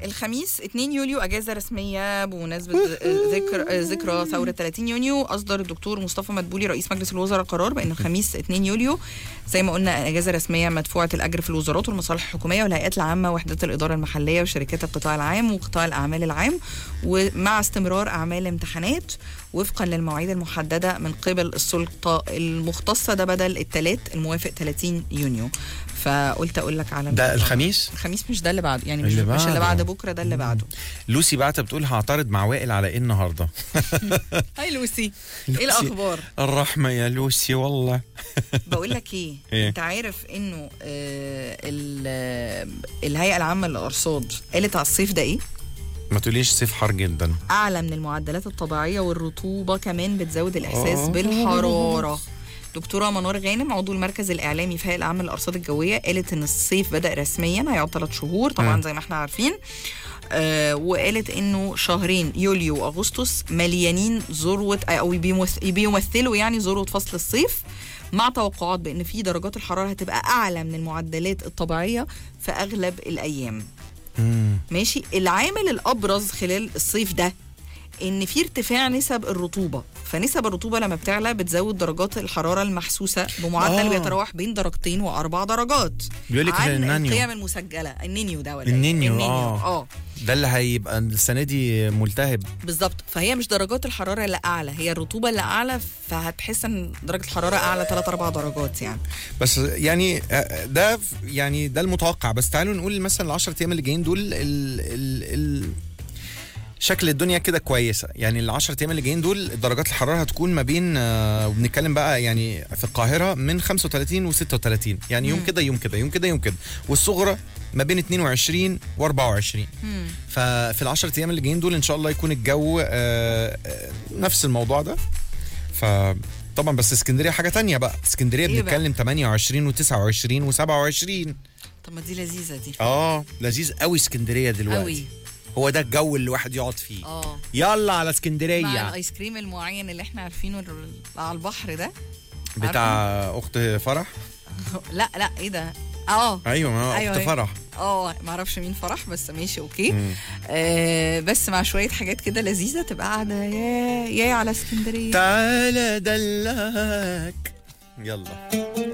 الخميس 2 يوليو اجازه رسميه بمناسبه ذكر ذكرى ثوره 30 يونيو اصدر الدكتور مصطفى مدبولي رئيس مجلس الوزراء قرار بان الخميس 2 يوليو زي ما قلنا اجازه رسميه مدفوعه الاجر في الوزارات والمصالح الحكوميه والهيئات العامه وحدات الاداره المحليه وشركات القطاع العام وقطاع الاعمال العام ومع استمرار اعمال الامتحانات وفقا للمواعيد المحدده من قبل السلطه المختصه ده بدل الثلاث الموافق 30 يونيو فقلت اقول لك على ده الموضوع. الخميس الخميس مش ده اللي بعده يعني مش, اللي مش اللي بعده. بعد بكره ده اللي بعده لوسي بعتها بتقول هعترض مع وائل على ايه النهارده هاي لوسي ايه لوسي. الاخبار الرحمه يا لوسي والله بقول لك ايه إيه؟ انت عارف انه آه ال- آه، الهيئه العامه للارصاد قالت على الصيف ده ايه ما تقوليش صيف حار جدا اعلى من المعدلات الطبيعيه والرطوبه كمان بتزود الاحساس آه. بالحراره دكتوره منار غانم عضو المركز الاعلامي في الهيئه العامه للارصاد الجويه قالت ان الصيف بدا رسميا هيقعد ثلاث شهور طبعا مم. زي ما احنا عارفين آه وقالت انه شهرين يوليو واغسطس مليانين ذروه او بيمث- بيمثلوا يعني ذروه فصل الصيف مع توقعات بان في درجات الحراره هتبقى اعلى من المعدلات الطبيعيه في اغلب الايام مم. ماشي العامل الابرز خلال الصيف ده ان في ارتفاع نسب الرطوبه فنسب الرطوبه لما بتعلى بتزود درجات الحراره المحسوسه بمعدل آه. بيتراوح بين درجتين واربع درجات بيقول لك عن النانيو. القيم المسجله النينيو ده ولا إيه؟ النينيو، آه. اه ده اللي هيبقى السنه دي ملتهب بالظبط فهي مش درجات الحراره اللي اعلى هي الرطوبه اللي اعلى فهتحس ان درجه الحراره اعلى 3 4 درجات يعني بس يعني آه، ده ف- يعني ده المتوقع بس تعالوا نقول مثلا ال 10 ايام اللي جايين دول ال ال ال شكل الدنيا كده كويسه يعني ال 10 ايام اللي جايين دول درجات الحراره هتكون ما بين آه، وبنتكلم بقى يعني في القاهره من 35 و 36 يعني يوم مم. كده يوم كده يوم كده يوم كده والصغرى ما بين 22 و 24 مم. ففي ال 10 ايام اللي جايين دول ان شاء الله يكون الجو آه، آه، نفس الموضوع ده ف طبعا بس اسكندريه حاجه تانية بقى اسكندريه إيه بقى؟ بنتكلم 28 و29 و27 طب ما دي لذيذه دي اه لذيذ قوي اسكندريه دلوقتي قوي هو ده الجو اللي الواحد يقعد فيه اه يلا على مع اسكندريه الايس كريم المعين اللي احنا عارفينه اللي على البحر ده بتاع اخت فرح لا لا ايه ده اه ايوه ما أيوة، اخت أيوة. فرح اه ما اعرفش مين فرح بس ماشي اوكي مم. آه بس مع شويه حاجات كده لذيذه تبقى قاعده يا يا على اسكندريه تعالى دلك يلا